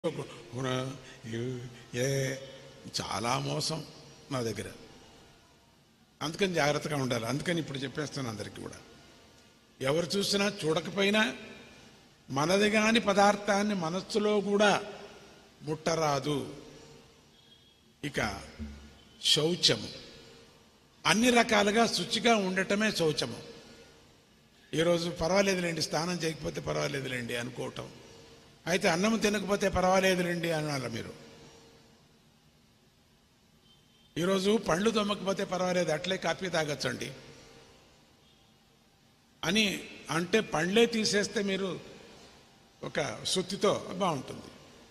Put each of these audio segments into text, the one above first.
ఏ చాలా మోసం నా దగ్గర అందుకని జాగ్రత్తగా ఉండాలి అందుకని ఇప్పుడు చెప్పేస్తాను అందరికీ కూడా ఎవరు చూసినా చూడకపోయినా మనది కాని పదార్థాన్ని మనస్సులో కూడా ముట్టరాదు ఇక శౌచము అన్ని రకాలుగా శుచిగా ఉండటమే శౌచము ఈరోజు పర్వాలేదులేండి స్నానం చేయకపోతే పర్వాలేదులేండి అనుకోవటం అయితే అన్నం తినకపోతే పర్వాలేదులేండి అనాలి మీరు ఈరోజు పండ్లు తొమ్మకపోతే పర్వాలేదు అట్లే కాఫీ తాగొచ్చండి అని అంటే పండ్లే తీసేస్తే మీరు ఒక సుత్తితో బాగుంటుంది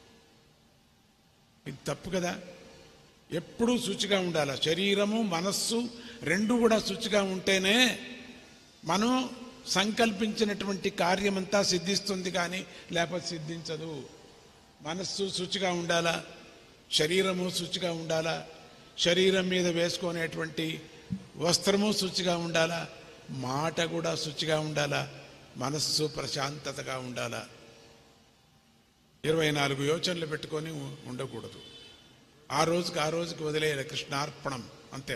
ఇది తప్పు కదా ఎప్పుడూ శుచిగా ఉండాలి శరీరము మనస్సు రెండు కూడా శుచిగా ఉంటేనే మనం సంకల్పించినటువంటి కార్యమంతా సిద్ధిస్తుంది కానీ లేకపోతే సిద్ధించదు మనస్సు శుచిగా ఉండాలా శరీరము శుచిగా ఉండాలా శరీరం మీద వేసుకునేటువంటి వస్త్రము శుచిగా ఉండాలా మాట కూడా శుచిగా ఉండాలా మనస్సు ప్రశాంతతగా ఉండాలా ఇరవై నాలుగు యోచనలు పెట్టుకొని ఉ- ఉండకూడదు ఆ రోజుకి ఆ రోజుకి వదిలేయాలి కృష్ణార్పణం అంతే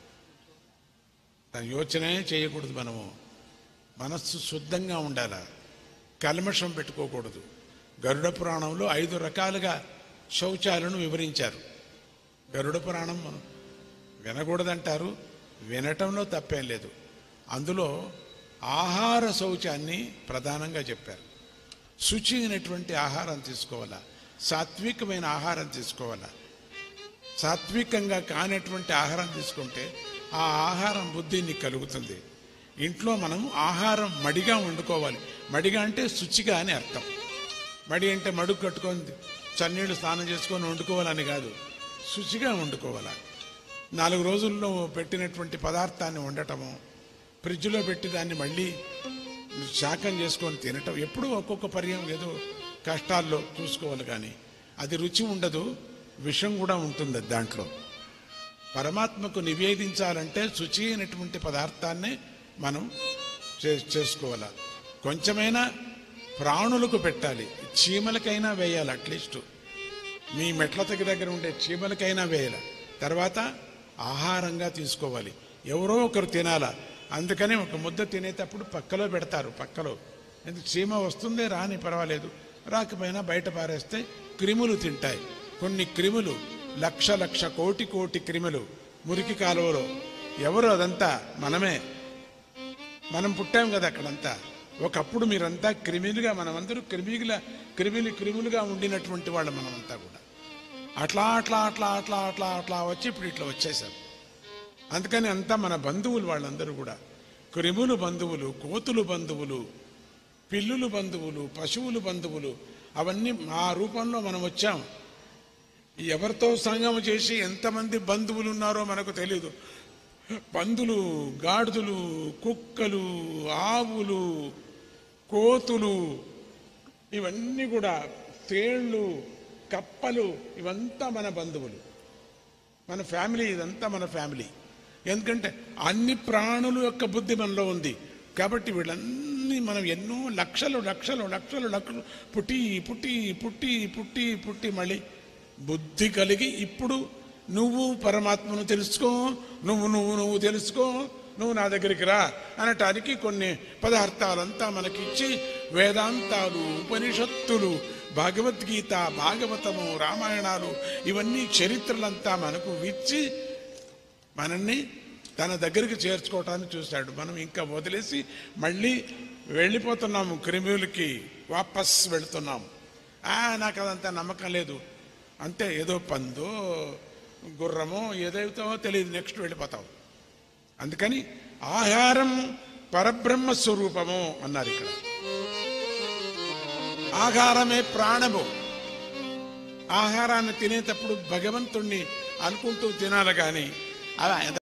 దాని యోచనే చేయకూడదు మనము మనస్సు శుద్ధంగా ఉండాల కల్మషం పెట్టుకోకూడదు గరుడ పురాణంలో ఐదు రకాలుగా శౌచాలను వివరించారు గరుడ పురాణం మనం వినకూడదంటారు వినటంలో తప్పేం లేదు అందులో ఆహార శౌచాన్ని ప్రధానంగా చెప్పారు శుచి అయినటువంటి ఆహారం తీసుకోవాలా సాత్వికమైన ఆహారం తీసుకోవాలా సాత్వికంగా కానటువంటి ఆహారం తీసుకుంటే ఆ ఆహారం బుద్ధి నీకు కలుగుతుంది ఇంట్లో మనం ఆహారం మడిగా వండుకోవాలి మడిగా అంటే శుచిగా అని అర్థం మడి అంటే మడుగు కట్టుకొని చన్నీళ్ళు స్నానం చేసుకొని వండుకోవాలని కాదు శుచిగా వండుకోవాలి నాలుగు రోజుల్లో పెట్టినటువంటి పదార్థాన్ని వండటము ఫ్రిడ్జ్లో పెట్టి దాన్ని మళ్ళీ శాకం చేసుకొని తినటం ఎప్పుడూ ఒక్కొక్క పర్యం ఏదో కష్టాల్లో చూసుకోవాలి కానీ అది రుచి ఉండదు విషం కూడా ఉంటుంది దాంట్లో పరమాత్మకు నివేదించాలంటే శుచి అయినటువంటి పదార్థాన్ని మనం చే చేసుకోవాలి కొంచెమైనా ప్రాణులకు పెట్టాలి చీమలకైనా వేయాలి అట్లీస్ట్ మీ మెట్ల దగ్గర దగ్గర ఉండే చీమలకైనా వేయాలి తర్వాత ఆహారంగా తీసుకోవాలి ఎవరో ఒకరు తినాలా అందుకని ఒక ముద్ద తినేటప్పుడు పక్కలో పెడతారు పక్కలో ఎందుకు చీమ వస్తుందే రాని పర్వాలేదు రాకపోయినా బయట పారేస్తే క్రిములు తింటాయి కొన్ని క్రిములు లక్ష లక్ష కోటి కోటి క్రిములు మురికి కాలువలో ఎవరు అదంతా మనమే మనం పుట్టాం కదా అక్కడంతా ఒకప్పుడు మీరంతా క్రిమిలుగా మనమందరూ క్రిమిల క్రిమిలు క్రిములుగా ఉండినటువంటి వాళ్ళు మనమంతా కూడా అట్లా అట్లా అట్లా అట్లా అట్లా అట్లా వచ్చి ఇప్పుడు ఇట్లా వచ్చేసాం అందుకని అంతా మన బంధువులు వాళ్ళందరూ కూడా క్రిములు బంధువులు కోతులు బంధువులు పిల్లులు బంధువులు పశువులు బంధువులు అవన్నీ ఆ రూపంలో మనం వచ్చాం ఎవరితో సంగమం చేసి ఎంతమంది బంధువులు ఉన్నారో మనకు తెలియదు పందులు గాడిదలు కుక్కలు ఆవులు కోతులు ఇవన్నీ కూడా తేళ్ళు కప్పలు ఇవంతా మన బంధువులు మన ఫ్యామిలీ ఇదంతా మన ఫ్యామిలీ ఎందుకంటే అన్ని ప్రాణుల యొక్క బుద్ధి మనలో ఉంది కాబట్టి వీళ్ళన్నీ మనం ఎన్నో లక్షలు లక్షలు లక్షలు లక్షలు పుట్టి పుట్టి పుట్టి పుట్టి పుట్టి మళ్ళీ బుద్ధి కలిగి ఇప్పుడు నువ్వు పరమాత్మను తెలుసుకో నువ్వు నువ్వు నువ్వు తెలుసుకో నువ్వు నా దగ్గరికి రా అనటానికి కొన్ని పదార్థాలంతా మనకిచ్చి వేదాంతాలు ఉపనిషత్తులు భగవద్గీత భాగవతము రామాయణాలు ఇవన్నీ చరిత్రలంతా మనకు ఇచ్చి మనల్ని తన దగ్గరికి చేర్చుకోవటానికి చూశాడు మనం ఇంకా వదిలేసి మళ్ళీ వెళ్ళిపోతున్నాము క్రిములకి వాపస్ వెళుతున్నాము ఆ నాకు అదంతా నమ్మకం లేదు అంతే ఏదో పందో గుర్రమో ఏదైతావో తెలియదు నెక్స్ట్ వెళ్ళిపోతాం అందుకని ఆహారం పరబ్రహ్మ స్వరూపము అన్నారు ఇక్కడ ఆహారమే ప్రాణము ఆహారాన్ని తినేటప్పుడు భగవంతుణ్ణి అనుకుంటూ తినాలి కానీ అలా